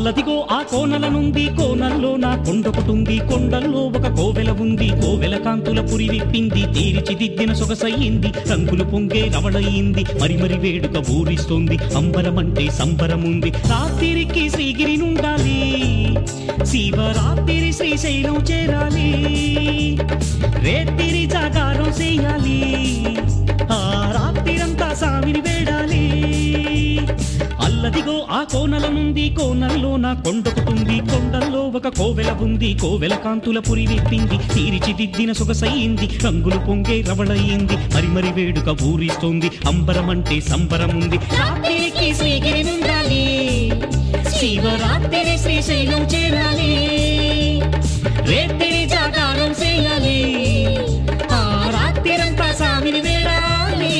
అల్లదిగో ఆ కోనల నుండి కోనల్లో నా కొండొకటుంది కొండల్లో ఒక కోవెల ఉంది కోవెల కాంతుల పురి విప్పింది తీర్చిదిద్దిన సొగసయ్యింది రంగులు పొంగే రవళయింది మరి మరి వేడుక ఊరిస్తోంది అంబరమంటే సంబరముంది రాత్రికి శ్రీగిరి నుండాలి శివరాత్రి శ్రీశైలం చేరాలి రేతిరి జాగారం చేయాలి ఆ రాత్రిరంతా సామిని వేడాలి అల్లదిగో ఆ కోనల నుండి కోనల్లో నా కొండొకటుంది కొండల్లో ఒక కోవెల ఉంది కోవెల కాంతుల పురి విప్పింది తీర్చిదిద్దిన సొగసయ్యింది రంగులు పొంగే రవళయింది మరి మరి వేడుక ఊరిస్తోంది అంబరమంటే సంబరముంది రాత్రికి శ్రీగిరి నుండాలి శివరాత్రి శ్రీశైలం చేరాలి రేతిరి జాగారం చేయాలి ఆ రాత్రిరంతా సామిని వేడాలి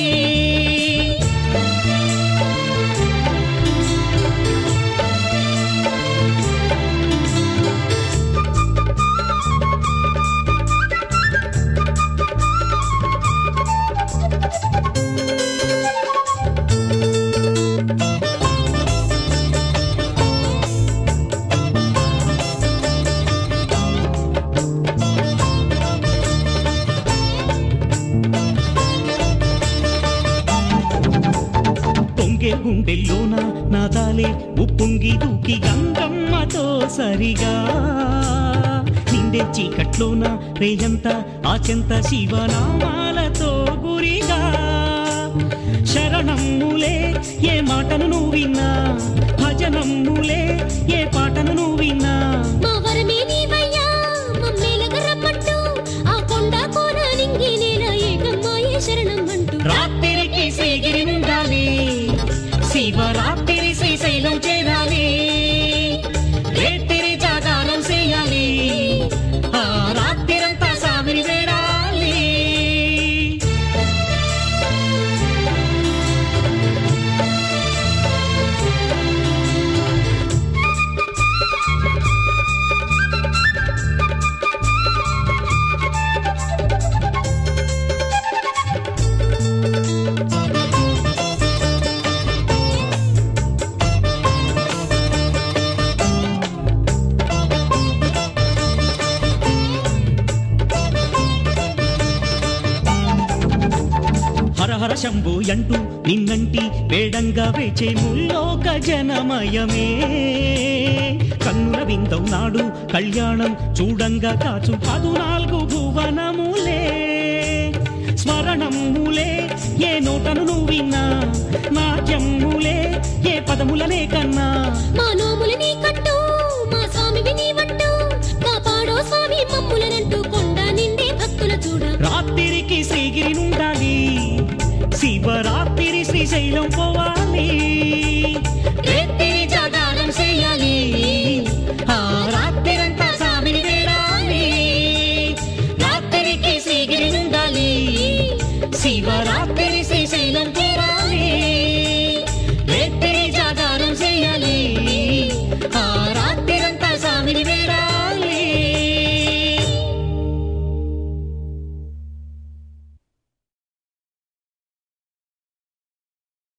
పొంగే గుండెల్లోన నాదాలే ఉప్పొంగి దూకి గంగమ్మతో సరిగా నిండే చీకట్లోన రేయంత ఆచెంత శివనామాలతో గురిగా శరణమ్ములే ఏ మాటను నువ్వు విన్నా భజనమ్ములే ఏ పాటను నువ్వు విన్నా మా వరమే నీవయ్యా మమ్మేలగ రమ్మంటూ ఆ కొండ కోన నింగి నేల ఏకమ్మాయే శరణం అంటూ రాత్రికి శ్రీగిరి ఉండాలి శివరాత్రి శ్రీశైలం చేరాలి రేతిరి జాగారం చేయాలి ఆ రాత్రిరంతా సామిని వేడాలి హర హర శంభు అంటూ నిన్నంటి వేడంగా వేచే ముల్లోక జనమయమే కన్నుల విందం నాడు కళ్యాణం చూడంగా కాచు పదునాలుగు భువనములే స్మరణములే ఏ నోటను నువ్వు విన్నా నాట్యములే ఏ పదములనే కన్నా మా నోములు నీ కట్టు మా స్వామివి నీ వట్టు కాపాడో స్వామి మమ్ములనంటూ కొండ నిండే భక్తుల చూడ రాత్రికి శ్రీగిరి నుండాలి శివరాత్రి శ్రీశైలం పోవాలి